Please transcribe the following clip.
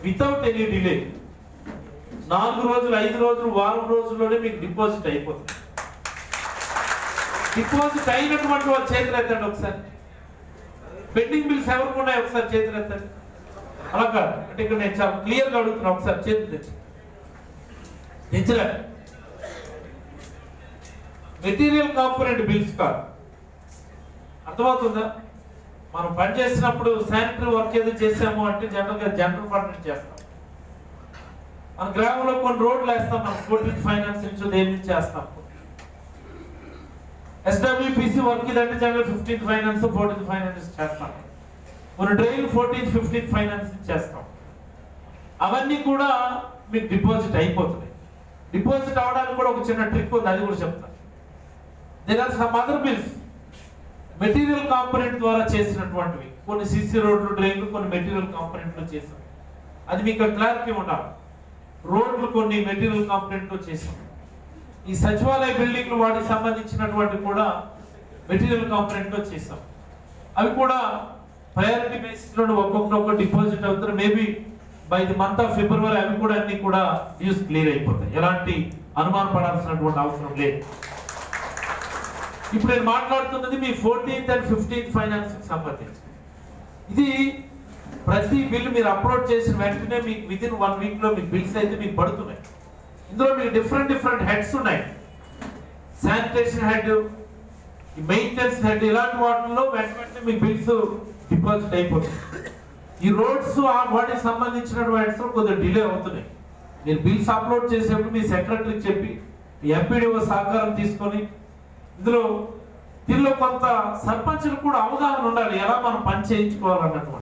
without any delay నాలుగు రోజులు ఐదు రోజులు వారం రోజుల్లోనే మీకు డిపాజిట్ అయిపోతుంది డిపాజిట్ అయినటువంటి వాళ్ళ చేతులు ఎత్తండి ఒకసారి పెండింగ్ బిల్స్ ఎవరికి ఉన్నాయి ఒకసారి చేతులు ఎత్తండి అలా కాదు అంటే ఇక్కడ నేను చాలా క్లియర్గా అడుగుతున్నా ఒకసారి చేతులు తెచ్చి తెచ్చలే మెటీరియల్ కాంపోనెంట్ బిల్స్ కాదు అర్థమవుతుందా మనం పని చేసినప్పుడు శానిటరీ వర్క్ ఏదో చేసాము అంటే జనరల్గా జనరల్ ఫండ్ నుంచి చేస్తాం మన గ్రామంలో కొన్ని రోడ్లు వేస్తాం మనం ఫోర్టీన్ ఫైనాన్స్ నుంచి దేని నుంచి చేస్తాం ఎస్డబ్ల్యూపిసి వర్క్ ఇదంటే general fifteenth finance fourteenth finance చేస్తాం కొన్ని డ్రైన్ ఫోర్టీన్త్ ఫిఫ్టీన్త్ ఫైనాన్స్ నుంచి చేస్తాం అవన్నీ కూడా మీకు డిపాజిట్ అయిపోతున్నాయి డిపాజిట్ అవడానికి కూడా ఒక చిన్న ట్రిక్ ఉంది అది కూడా చెప్తాను there are some other bills material component ద్వారా చేసినటువంటివి కొన్ని సిసి రోడ్లు డ్రైన్లు కొన్ని మెటీరియల్ కాంపోనెంట్లు చేసాం అది మీకు క్లారిటీ ఉండాలి రోడ్లు కొన్ని మెటీరియల్ కాంపోనెంట్ చేసాం ఈ సచివాలయ బిల్డింగ్లు వాటికి సంబంధించినటువంటి కూడా మెటీరియల్ కాంపోనెంట్ చేసాం అవి కూడా ప్రయారిటీ బేసిస్ లో ఒక్కొక్కటి ఒక్క డిపాజిట్ అవుతారు maybe by the month of February అవి కూడా అన్ని కూడా డ్యూస్ క్లియర్ అయిపోతాయి ఎలాంటి అనుమానం పడాల్సినటువంటి అవసరం లేదు ఇప్పుడు నేను మాట్లాడుతున్నది మీ ఫోర్టీన్త్ అండ్ ఫిఫ్టీన్త్ ఫైనాన్స్ కి సంబంధించి ఇది ప్రతి బిల్ మీరు అప్లోడ్ చేసిన వెంటనే మీకు విత్ ఇన్ వన్ వీక్ లో మీకు బిల్స్ అయితే మీకు పడుతున్నాయి ఇందులో మీకు డిఫరెంట్ డిఫరెంట్ హెడ్స్ ఉన్నాయి శానిటేషన్ హెడ్ మెయింటెనెన్స్ హెడ్ ఇలాంటి వాటిల్లో వెంట వెంటనే మీ బిల్స్ డిపాజిట్ అయిపోతాయి ఈ రోడ్స్ ఆ వాటికి సంబంధించినటువంటి heads లో కొద్దిగా డిలే అవుతున్నాయి మీరు బిల్స్ అప్లోడ్ చేసేప్పుడు మీ సెక్రటరీకి చెప్పి మీ ఎంపీడీఓ సహకారం తీసుకొని ఇందులో దీనిలో కొంత సర్పంచులకు కూడా అవగాహన ఉండాలి ఎలా మనం పని చేయించుకోవాలన్నటువంటి